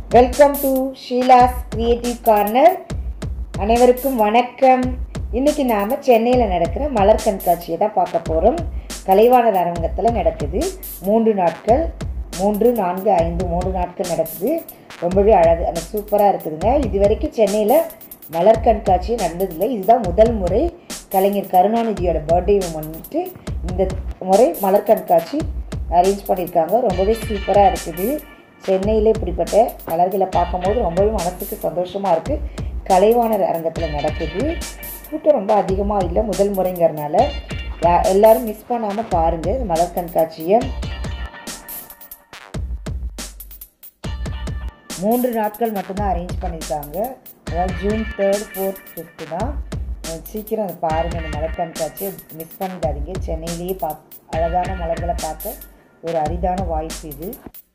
welcome to Sheela's creative corner அனைவருக்கும் வணக்கம் இன்னைக்கு நாம் சென்னையில் நடக்கிற மலர் கண்காட்சியை தான் பார்க்க போகிறோம் கலைவாணர் அரங்கத்தில் நடக்குது மூன்று நாட்கள் மூன்று நான்கு ஐந்து மூன்று நாட்கள் நடக்குது ரொம்பவே அழகு அந்த சூப்பராக இருக்குதுங்க இது வரைக்கும் சென்னையில் மலர் கண்காட்சி நடந்ததில்லை இதுதான் முதல் முறை கலைஞர் கருணாநிதியோட பர்த்டேவை முன்னிட்டு இந்த முறை மலர் கண்காட்சி அரேஞ்ச் பண்ணியிருக்காங்க ரொம்பவே சூப்பராக இருக்குது சென்னையில் இப்படிப்பட்ட மலர்களை பார்க்கும்போது ரொம்பவே மனசுக்கு சந்தோஷமாக இருக்குது கலைவாணர் அரங்கத்தில் நடக்குது கூட்டம் ரொம்ப அதிகமாக இல்லை முதல் முறைங்கிறனால யா- எல்லாரும் மிஸ் பண்ணாமல் பாருங்கள் இந்த மலர் கண்காட்சியை மூன்று நாட்கள் மட்டும்தான் அரேஞ்ச் பண்ணியிருக்காங்க அதாவது ஜூன் தேர்ட் ஃபோர்த் ஃபிஃப்த்து தான் அஹ் சீக்கிரம் அதை பாருங்கள் இந்த மலர் கண்காட்சியை மிஸ் பண்ணிடாதீங்க சென்னையிலேயே பா அழகான மலர்களை பார்க்க ஒரு அரிதான வாய்ப்பு இது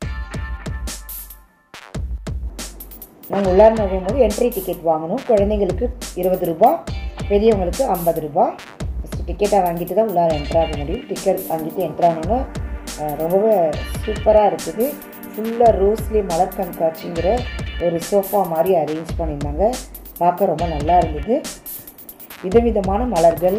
நாங்கள் உள்ளார நுழையும்போது என்ட்ரி டிக்கெட் வாங்கணும் குழந்தைங்களுக்கு இருபது ரூபாய் பெரியவங்களுக்கு ஐம்பது ரூபாய் ஃபஸ்ட்டு டிக்கெட்டை வாங்கிட்டு தான் உள்ளார என்ட்ரு ஆக முடியும் டிக்கெட் வாங்கிட்டு என்ட்ரு ஆனோன்னா அஹ், ரொம்பவே சூப்பராக இருக்குது ஃபுல்லாக ரோஸ்லேயே மலர் கண்காட்சிங்கிற ஒரு சோஃபா மாதிரி அரேஞ்ச் பண்ணியிருந்தாங்க பார்க்க ரொம்ப நல்லா இருந்தது விதவிதமான மலர்கள்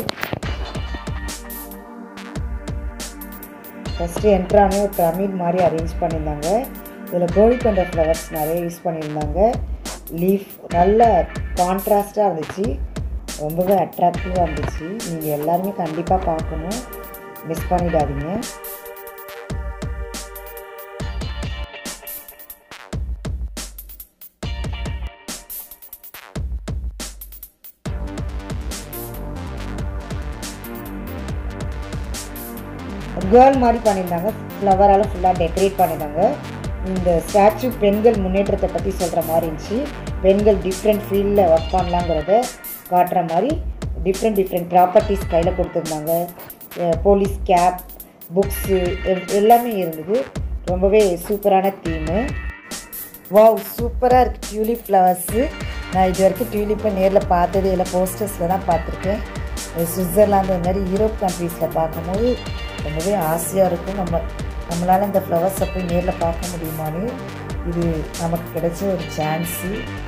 ஃபஸ்ட்டு என்ட்ரானே ஒரு பிரமிட் மாதிரி அரேஞ்ச் பண்ணியிருந்தாங்க இதில் கோழிக்கொண்ட ஃப்ளவர்ஸ் நிறைய யூஸ் பண்ணியிருந்தாங்க லீஃப் நல்ல கான்ட்ராஸ்டாக இருந்துச்சு ரொம்பவே அட்ராக்டிவாக இருந்துச்சு நீங்கள் எல்லாருமே கண்டிப்பாக பார்க்கணும் மிஸ் பண்ணிடாதீங்க கேர்ள் மாதிரி பண்ணியிருந்தாங்க ஃப்ளவரால் ஃபுல்லாக டெக்கரேட் பண்ணியிருந்தாங்க இந்த ஸ்டாச்சு பெண்கள் முன்னேற்றத்தை பற்றி சொல்கிற மாதிரி இருந்துச்சு பெண்கள் டிஃப்ரெண்ட் ஃபீல்டில் ஒர்க் பண்ணலாங்கிறத காட்டுற மாதிரி டிஃப்ரெண்ட் டிஃப்ரெண்ட் ப்ராப்பர்ட்டிஸ் கையில் கொடுத்துருந்தாங்க போலீஸ் கேப் புக்ஸு எல்லாமே இருந்தது ரொம்பவே சூப்பரான தீமு வாவ் சூப்பராக இருக்குது டியூலிப் ஃப்ளவர்ஸு நான் இது வரைக்கும் டியூலிப்பை நேரில் பார்த்தது இல்லை போஸ்டர்ஸில் தான் பார்த்துருக்கேன் இது சுவிட்சர்லாந்து இந்த மாதிரி யூரோப் கண்ட்ரீஸில் பார்க்கும்போது ரொம்பவே ஆசையாக இருக்கும் நம்ம நம்மளால் இந்த ஃப்ளவர்ஸை போய் நேரில் பார்க்க முடியுமான்னு இது நமக்கு கிடைச்ச ஒரு சான்ஸு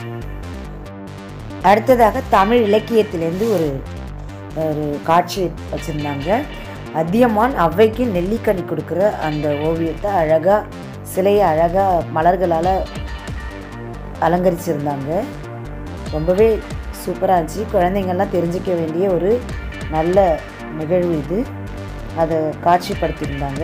அடுத்ததாக தமிழ் இலக்கியத்திலேருந்து ஒரு ஒரு காட்சி வச்சுருந்தாங்க அதியமான் அவ்வைக்கு நெல்லிக்கனி கொடுக்குற அந்த ஓவியத்தை அழகாக சிலையை அழகாக மலர்களால் அலங்கரிச்சிருந்தாங்க ரொம்பவே சூப்பராக இருந்துச்சு குழந்தைங்கள்லாம் தெரிஞ்சிக்க வேண்டிய ஒரு நல்ல நிகழ்வு இது அதை காட்சிப்படுத்தியிருந்தாங்க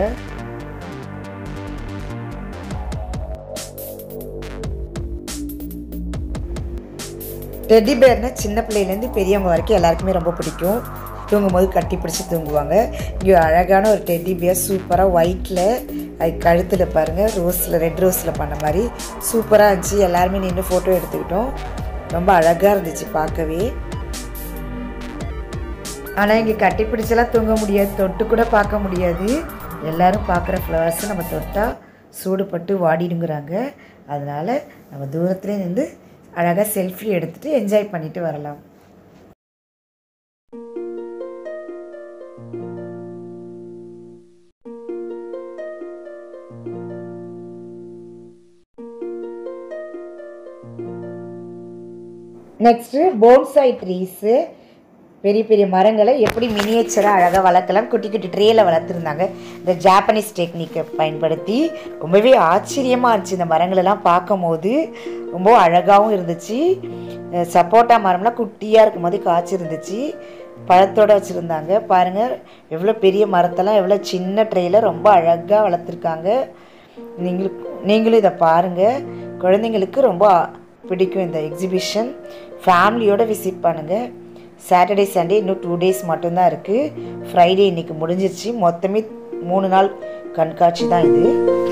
டெட்டி பேர்னா சின்ன பிள்ளையிலேருந்து பெரியவங்க வரைக்கும் எல்லாருக்குமே ரொம்ப பிடிக்கும் தூங்கும்போது கட்டி பிடிச்சி தூங்குவாங்க இங்கே அழகான ஒரு டெட்டி பேர் சூப்பராக ஒயிட்டில் அது கழுத்தில் பாருங்கள் ரோஸில் ரெட் ரோஸில் பண்ண மாதிரி சூப்பராக இருந்துச்சு எல்லாருமே நின்று ஃபோட்டோ எடுத்துக்கிட்டோம் ரொம்ப அழகாக இருந்துச்சு பார்க்கவே ஆனால் இங்கே கட்டி பிடிச்செல்லாம் தூங்க முடியாது தொட்டு கூட பார்க்க முடியாது எல்லாரும் பார்க்குற ஃப்ளவர்ஸை நம்ம தொட்டால் சூடுபட்டு வாடிடுங்கிறாங்க அதனால் நம்ம தூரத்துலேயே நின்று அழகாக செல்ஃபி எடுத்துகிட்டு என்ஜாய் பண்ணிட்டு வரலாம் நெக்ஸ்ட்டு போன்சாய் ட்ரீஸு பெரிய பெரிய மரங்களை எப்படி மினியேச்சராக அழகாக வளர்க்கலாம் குட்டி குட்டி ட்ரேயில் வளர்த்துருந்தாங்க இந்த ஜாப்பனீஸ் டெக்னிக்கை பயன்படுத்தி ரொம்பவே ஆச்சரியமாக இருந்துச்சு இந்த மரங்களெல்லாம் பார்க்கும்போது ரொம்ப அழகாகவும் இருந்துச்சு அஹ் சப்போட்டா மரம்லாம் குட்டியாக இருக்கும் போது காய்ச்சி இருந்துச்சு பழத்தோடு வச்சுருந்தாங்க பாருங்கள் எவ்வளோ பெரிய மரத்தெல்லாம் எவ்வளோ சின்ன ட்ரேயில் ரொம்ப அழகாக வளர்த்துருக்காங்க நீங்களும் நீங்களும் இதை பாருங்கள் குழந்தைங்களுக்கு ரொம்ப பிடிக்கும் இந்த எக்ஸிபிஷன் ஃபேமிலியோட விசிட் பண்ணுங்கள் சாட்டர்டே சண்டே இன்னும் டூ டேஸ் மட்டும்தான் இருக்குது ஃப்ரைடே இன்னைக்கு முடிஞ்சிருச்சு மொத்தமே மூணு நாள் கண்காட்சி தான் இது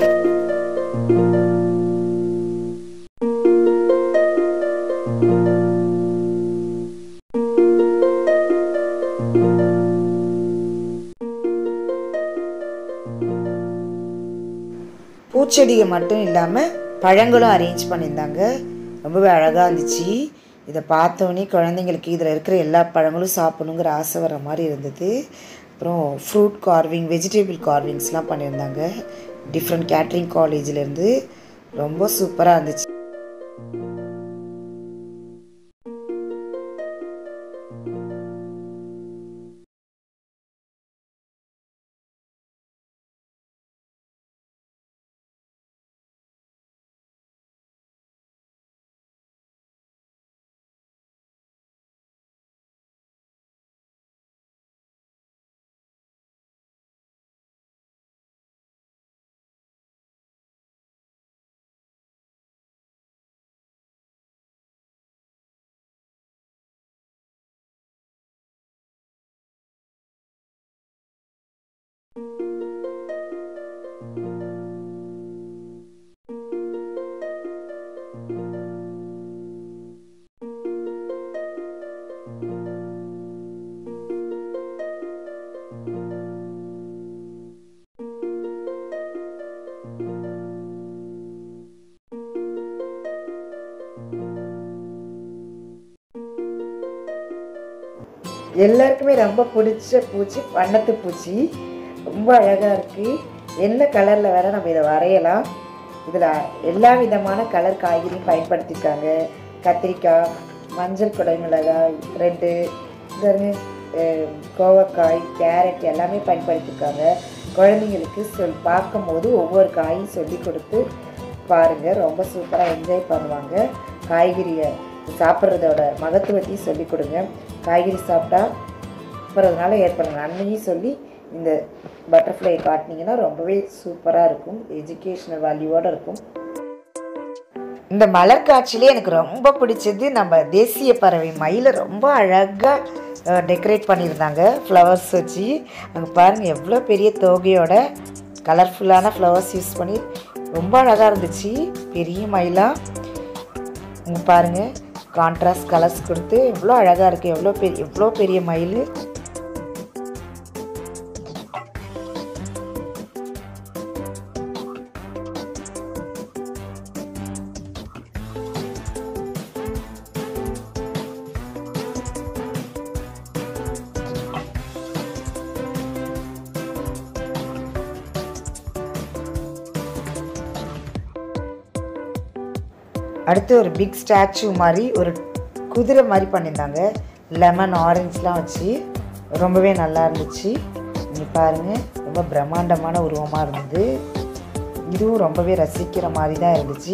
பூச்செடிகள் மட்டும் இல்லாமல் பழங்களும் அரேஞ்ச் பண்ணியிருந்தாங்க ரொம்பவே அழகாக இருந்துச்சு இதை பார்த்தோன்னே குழந்தைங்களுக்கு இதில் இருக்கிற எல்லா பழங்களும் சாப்பிடணுங்கிற ஆசை வர மாதிரி இருந்தது அப்புறம் ஃப்ரூட் கார்விங் வெஜிடபிள் கார்விங்ஸ்லாம் பண்ணியிருந்தாங்க டிஃப்ரெண்ட் கேட்ரிங் காலேஜ்லேருந்து ரொம்ப சூப்பராக இருந்துச்சு எல்லாருக்குமே ரொம்ப பிடிச்ச பூச்சி வண்ணத்து பூச்சி ரொம்ப அழகாக இருக்குது என்ன கலரில் வேற நம்ம இதை வரையலாம் இதில் எல்லா விதமான கலர் காய்கறியும் பயன்படுத்தியிருக்காங்க கத்திரிக்காய் மஞ்சள் குடை மிளகாய் ரெட்டு கோவக்காய் கேரட் எல்லாமே பயன்படுத்தியிருக்காங்க குழந்தைங்களுக்கு சொல் பார்க்கும்போது ஒவ்வொரு காயும் சொல்லி கொடுத்து பாருங்கள் ரொம்ப சூப்பராக என்ஜாய் பண்ணுவாங்க காய்கறியை சாப்பிட்றதோட மகத்துவத்தையும் சொல்லி கொடுங்க காய்கறி சாப்பிட்டா அப்புறதுனால ஏற்படும் நன்மையும் சொல்லி இந்த பட்டர்ஃப்ளை காட்டினீங்கன்னா ரொம்பவே சூப்பராக இருக்கும் எஜுகேஷ்னல் வேல்யூவோடு இருக்கும் இந்த மலர் காட்சியிலே எனக்கு ரொம்ப பிடிச்சது நம்ம தேசிய பறவை மயிலை ரொம்ப அழகாக டெக்கரேட் பண்ணியிருந்தாங்க ஃப்ளவர்ஸ் வச்சு அங்கே பாருங்கள் எவ்வளோ பெரிய தோகையோட கலர்ஃபுல்லான ஃப்ளவர்ஸ் யூஸ் பண்ணி ரொம்ப அழகாக இருந்துச்சு பெரிய மயிலாக இங்கே பாருங்கள் கான்ட்ராஸ்ட் கலர்ஸ் கொடுத்து எவ்வளோ அழகாக இருக்குது எவ்வளோ பெரிய எவ்வளோ பெரிய மயில் அடுத்து ஒரு பிக் ஸ்டாச்சு மாதிரி ஒரு குதிரை மாதிரி பண்ணியிருந்தாங்க லெமன் ஆரஞ்சுலாம் வச்சு ரொம்பவே நல்லா இருந்துச்சு இங்கே பாருங்கள் ரொம்ப பிரம்மாண்டமான உருவமாக இருந்தது இதுவும் ரொம்பவே ரசிக்கிற மாதிரி தான் இருந்துச்சு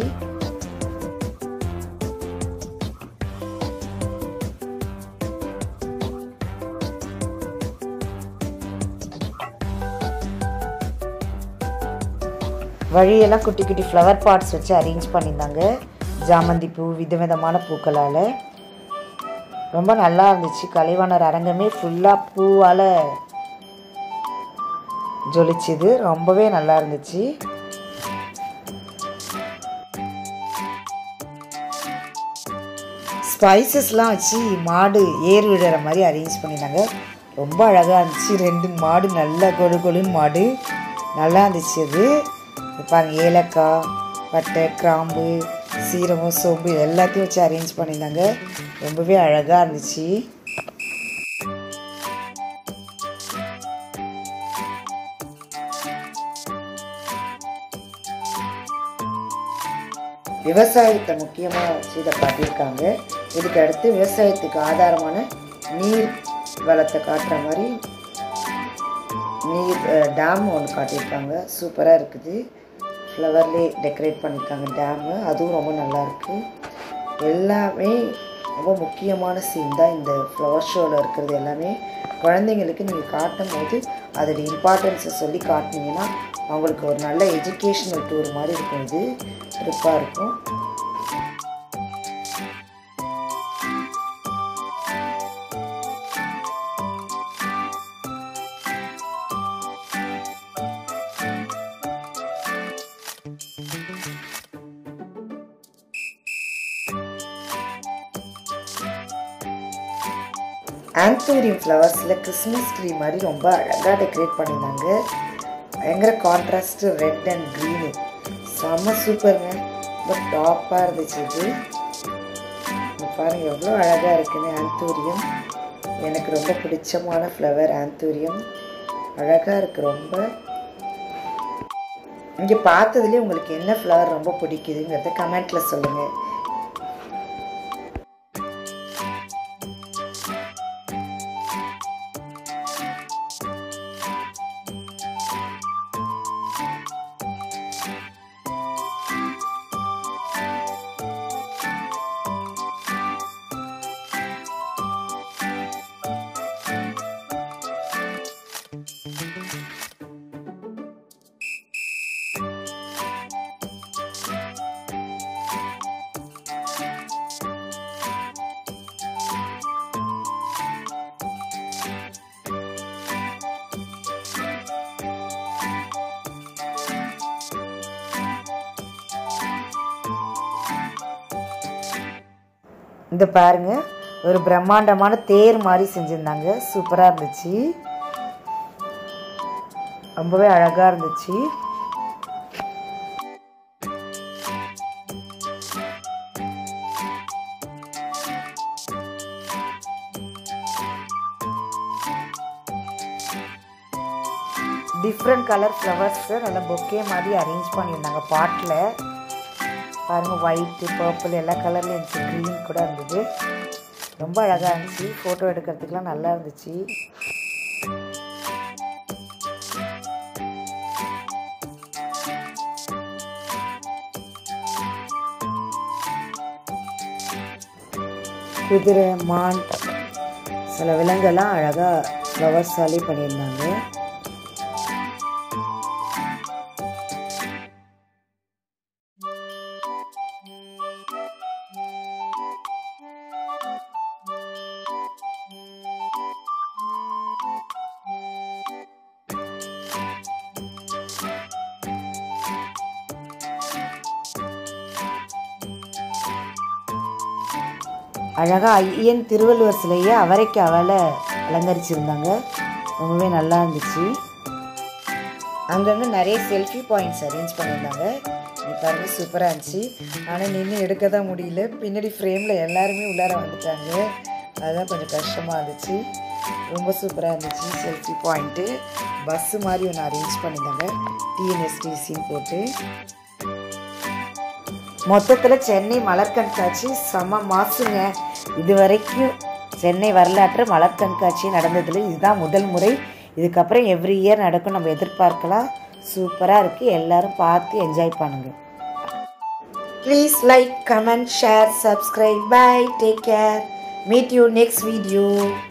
வழியெல்லாம் குட்டி குட்டி ஃப்ளவர் பாட்ஸ் வச்சு அரேஞ்ச் பண்ணியிருந்தாங்க ஜாமந்தி பூ விதவிதமான பூக்களால் ரொம்ப நல்லா இருந்துச்சு கலைவாணர் அரங்கமே ஃபுல்லாக பூவால் ஜொலிச்சுது ரொம்பவே நல்லா இருந்துச்சு ஸ்பைசஸ்லாம் வச்சு மாடு ஏர் விடுற மாதிரி அரேஞ்ச் பண்ணியிருந்தாங்க ரொம்ப அழகாக இருந்துச்சு ரெண்டு மாடு நல்ல கொழு கொழுன்னு மாடு நல்லா இருந்துச்சு அது பாருங்க ஏலக்காய் பட்டை கிராம்பு சீரகம் சோம்பு இது எல்லாத்தையும் வச்சு அரேஞ்ச் பண்ணியிருந்தாங்க ரொம்பவே அழகாக இருந்துச்சு விவசாயத்தை முக்கியமாக வச்சு இதை காட்டியிருக்காங்க இதுக்கு அடுத்து விவசாயத்துக்கு ஆதாரமான நீர் வளத்தை காட்டுற மாதிரி நீர் டேம் ஒன்று காட்டியிருக்காங்க சூப்பராக இருக்குது ஃப்ளவர்லேயே டெக்கரேட் பண்ணியிருக்காங்க டேமு அதுவும் ரொம்ப நல்லா இருக்குது எல்லாமே ரொம்ப முக்கியமான சீன் தான் இந்த ஃப்ளவர் ஷோவில் இருக்கிறது எல்லாமே குழந்தைங்களுக்கு நீங்கள் காட்டும் போது அதோட இம்பார்ட்டன்ஸை சொல்லி காட்டினீங்கன்னா அவங்களுக்கு ஒரு நல்ல எஜுகேஷ்னல் டூர் மாதிரி இருக்கும் இது ட்ரிப்பாக இருக்கும் ஆந்தூரியம் ஃப்ளவர்ஸில் கிறிஸ்மஸ் ட்ரீ மாதிரி ரொம்ப அழகாக டெக்கரேட் பண்ணியிருந்தாங்க பயங்கர கான்ட்ராஸ்ட்டு ரெட் அண்ட் க்ரீனு செம்ம சூப்பருங்க ரொம்ப டாப்பாக இருந்துச்சு இது இங்க பாருங்க எவ்வளோ அழகாக இருக்குன்னு ஆந்தூரியம் எனக்கு ரொம்ப பிடிச்சமான ஃப்ளவர் ஆந்தூரியம் அழகாக இருக்குது ரொம்ப இங்கே பார்த்ததுலேயே உங்களுக்கு என்ன ஃப்ளவர் ரொம்ப பிடிக்குதுங்கிறத கமெண்ட்டில் சொல்லுங்கள் இந்த பாருங்க ஒரு பிரம்மாண்டமான தேர் மாதிரி செஞ்சுருந்தாங்க சூப்பராக இருந்துச்சு ரொம்பவே அழகாக இருந்துச்சு டிஃப்ரெண்ட் கலர் ஃப்ளவர்ஸு நல்லா பொக்கே மாதிரி அரேஞ்ச் பண்ணியிருந்தாங்க பாட்டில் பாருங்கள் ஒயிட்டு பர்பிள் எல்லா கலர்லேயும் இருந்துச்சு க்ரீன் கூட இருந்தது ரொம்ப அழகாக இருந்துச்சு ஃபோட்டோ எடுக்கிறதுக்குலாம் நல்லா இருந்துச்சு குதிரை மான் சில விலங்கெல்லாம் அழகாக ஃப்ளவர்ஸாலே பண்ணியிருந்தாங்க அழகாக ஐயன் திருவள்ளுவர் சிலையை அவரைக்கு அவளை அலங்கரிச்சிருந்தாங்க ரொம்பவே நல்லா இருந்துச்சு அங்கங்கே நிறைய செல்ஃபி பாயிண்ட்ஸ் அரேஞ்ச் பண்ணியிருந்தாங்க இது பாருங்க சூப்பராக இருந்துச்சு ஆனால் நின்று எடுக்க தான் முடியல பின்னாடி ஃப்ரேமில் எல்லாருமே உள்ளார வந்துட்டாங்க அதுதான் கொஞ்சம் கஷ்டமாக இருந்துச்சு ரொம்ப சூப்பராக இருந்துச்சு செல்ஃபி பாயிண்ட்டு பஸ்ஸு மாதிரி ஒன்று அரேஞ்ச் பண்ணியிருந்தாங்க டிஎன்எஸ்டிசின்னு போட்டு மொத்தத்தில் சென்னை மலர் கண்காட்சி செம மாசுங்க இது வரைக்கும் சென்னை வரலாற்று மலர் கண்காட்சி நடந்ததில் இதுதான் முதல் முறை இதுக்கப்புறம் எவ்ரி இயர் நடக்கும் நம்ம எதிர்பார்க்கலாம் சூப்பராக இருக்குது எல்லாரும் பார்த்து என்ஜாய் பண்ணுங்க please like comment share subscribe bye take care meet you next video